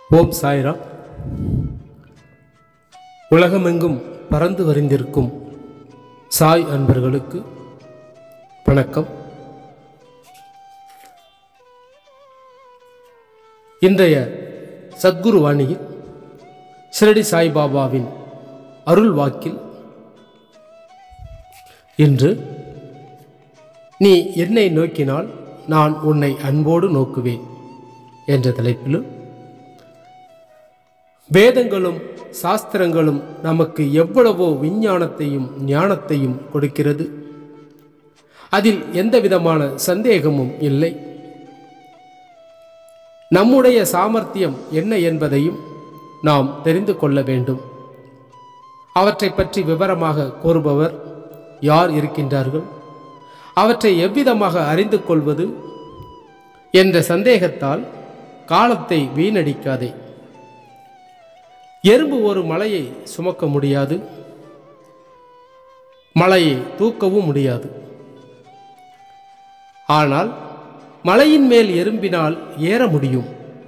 ஓம் சாய்ராம் உலகமெங்கும் பறந்து வரிந்திருக்கும் சாய் அன்பர்களுக்கு வணக்கம் இன்றைய சத்குரு வாணியில் ஷிரடி சாய்பாபாவின் அருள் வாக்கில் இன்று நீ என்னை நோக்கினால் நான் உன்னை அன்போடு நோக்குவேன் என்ற தலைப்பிலும் வேதங்களும் சாஸ்திரங்களும் நமக்கு எவ்வளவோ விஞ்ஞானத்தையும் ஞானத்தையும் கொடுக்கிறது அதில் எந்த விதமான சந்தேகமும் இல்லை நம்முடைய சாமர்த்தியம் என்ன என்பதையும் நாம் தெரிந்து கொள்ள வேண்டும் அவற்றை பற்றி விவரமாக கூறுபவர் யார் இருக்கின்றார்கள் அவற்றை எவ்விதமாக அறிந்து கொள்வது என்ற சந்தேகத்தால் காலத்தை வீணடிக்காதே எறும்பு ஒரு மலையை சுமக்க முடியாது மலையை தூக்கவும் முடியாது ஆனால் மலையின் மேல் எறும்பினால் ஏற முடியும்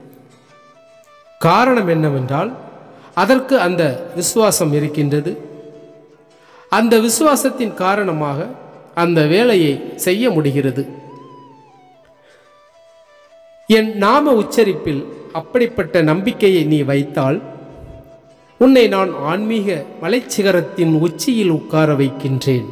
காரணம் என்னவென்றால் அதற்கு அந்த விசுவாசம் இருக்கின்றது அந்த விசுவாசத்தின் காரணமாக அந்த வேலையை செய்ய முடிகிறது என் நாம உச்சரிப்பில் அப்படிப்பட்ட நம்பிக்கையை நீ வைத்தால் உன்னை நான் ஆன்மீக மலைச்சிகரத்தின் உச்சியில் உட்கார வைக்கின்றேன்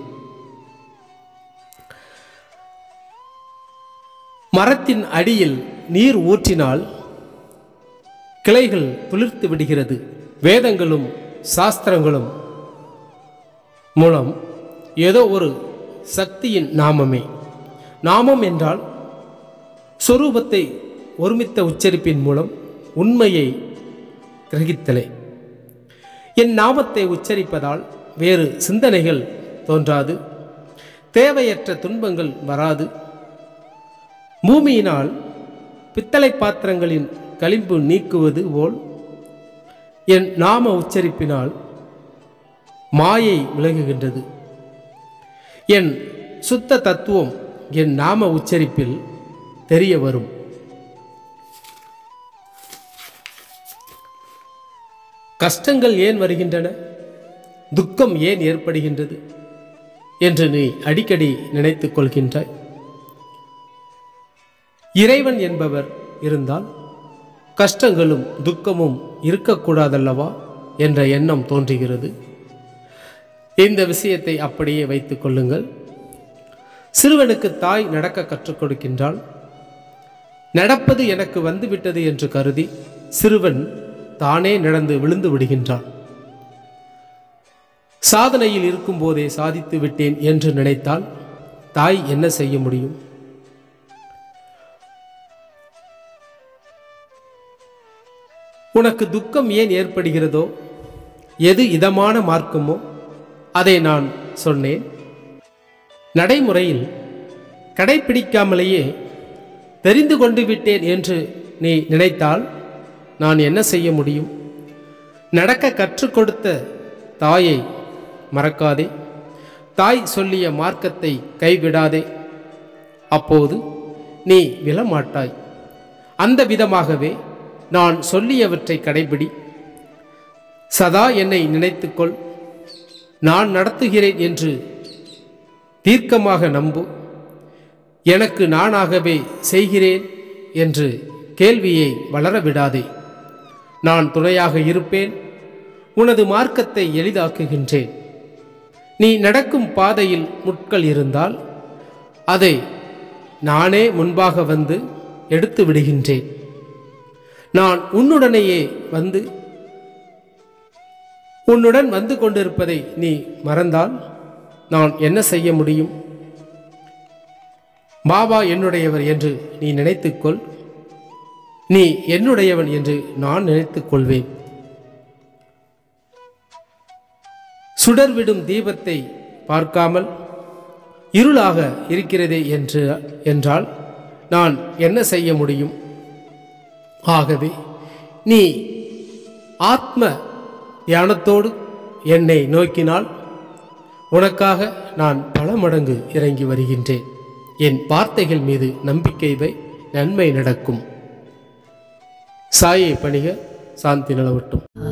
மரத்தின் அடியில் நீர் ஊற்றினால் கிளைகள் துளிர்த்து விடுகிறது வேதங்களும் சாஸ்திரங்களும் மூலம் ஏதோ ஒரு சக்தியின் நாமமே நாமம் என்றால் சொரூபத்தை ஒருமித்த உச்சரிப்பின் மூலம் உண்மையை கிரகித்தலே என் நாமத்தை உச்சரிப்பதால் வேறு சிந்தனைகள் தோன்றாது தேவையற்ற துன்பங்கள் வராது பூமியினால் பித்தளை பாத்திரங்களின் களிம்பு நீக்குவது போல் என் நாம உச்சரிப்பினால் மாயை விலகுகின்றது என் சுத்த தத்துவம் என் நாம உச்சரிப்பில் தெரிய வரும் கஷ்டங்கள் ஏன் வருகின்றன துக்கம் ஏன் ஏற்படுகின்றது என்று நீ அடிக்கடி நினைத்துக் கொள்கின்றாய் இறைவன் என்பவர் இருந்தால் கஷ்டங்களும் துக்கமும் இருக்கக்கூடாதல்லவா என்ற எண்ணம் தோன்றுகிறது இந்த விஷயத்தை அப்படியே வைத்துக் கொள்ளுங்கள் சிறுவனுக்கு தாய் நடக்க கற்றுக் கொடுக்கின்றாள் நடப்பது எனக்கு வந்துவிட்டது என்று கருதி சிறுவன் தானே நடந்து விழுந்து விடுகின்றான் சாதனையில் இருக்கும்போதே சாதித்து விட்டேன் என்று நினைத்தால் தாய் என்ன செய்ய முடியும் உனக்கு துக்கம் ஏன் ஏற்படுகிறதோ எது இதமான மார்க்கமோ அதை நான் சொன்னேன் நடைமுறையில் கடைபிடிக்காமலேயே தெரிந்து கொண்டு விட்டேன் என்று நீ நினைத்தால் நான் என்ன செய்ய முடியும் நடக்க கற்றுக் கொடுத்த தாயை மறக்காதே தாய் சொல்லிய மார்க்கத்தை கைவிடாதே அப்போது நீ விழமாட்டாய் அந்த விதமாகவே நான் சொல்லியவற்றை கடைபிடி சதா என்னை நினைத்துக்கொள் நான் நடத்துகிறேன் என்று தீர்க்கமாக நம்பு எனக்கு நானாகவே செய்கிறேன் என்று கேள்வியை வளர விடாதே நான் துணையாக இருப்பேன் உனது மார்க்கத்தை எளிதாக்குகின்றேன் நீ நடக்கும் பாதையில் முட்கள் இருந்தால் அதை நானே முன்பாக வந்து எடுத்து விடுகின்றேன் நான் உன்னுடனேயே வந்து உன்னுடன் வந்து கொண்டிருப்பதை நீ மறந்தால் நான் என்ன செய்ய முடியும் பாபா என்னுடையவர் என்று நீ நினைத்துக்கொள் நீ என்னுடையவன் என்று நான் நினைத்துக் கொள்வேன் சுடர்விடும் தீபத்தை பார்க்காமல் இருளாக இருக்கிறதே என்று என்றால் நான் என்ன செய்ய முடியும் ஆகவே நீ ஆத்ம தியானத்தோடு என்னை நோக்கினால் உனக்காக நான் பல மடங்கு இறங்கி வருகின்றேன் என் வார்த்தைகள் மீது நம்பிக்கை வை நன்மை நடக்கும் சாயை பணிக சாந்தி நிலவட்டும்